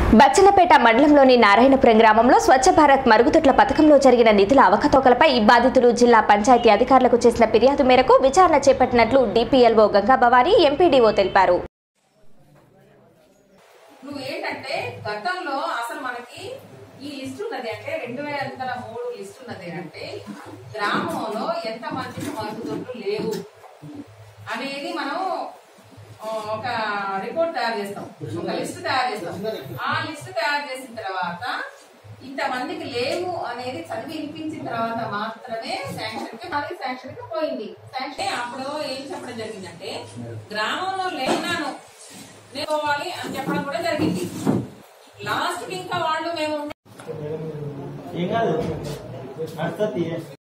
బచ్చన్నపేట మండలంలోని నారాయణపురం గ్రామంలో స్వచ్ఛ భారత్ మరుగుదొడ్ల పథకంలో జరిగిన నిధుల అవకతవకలపై బాధితులు జిల్లా పంచాయతీ అధికారులకు చేసిన ఫిర్యాదు మేరకు విచారణ చేపట్టినట్లు డిపిఎల్ఓ గంగాభవాని ఎంపీడీఓ తెలిపారు నువ్వు ఏంటంటే గతంలో అసలు మనకి ఈ లిస్ట్ ఉన్నది అంటే రెండు వేల మూడు లిస్ట్ ఉన్నది అంటే గ్రామంలో ఎంత మందికి మరుగుదొడ్లు లేవు అనేది మనం ఆ, ఒక రిపోర్ట్ తయారు చేస్తాం ఒక లిస్ట్ తయారు చేస్తాం ఆ లిస్ట్ తయారు చేసిన తర్వాత ఇంతమందికి లేవు అనేది చదివి వినిపించిన తర్వాత మాత్రమే శాంక్షన్ కి మరి శాంక్షన్ కి పోయింది శాంక్షన్ అప్పుడు ఏం చెప్పడం జరిగిందంటే గ్రామంలో లేనాను నేర్చుకోవాలి అని చెప్పడం కూడా జరిగింది లాస్ట్ కి ఇంకా వాళ్ళు మేము ఉండే ఏం కాదు నడుస్తుంది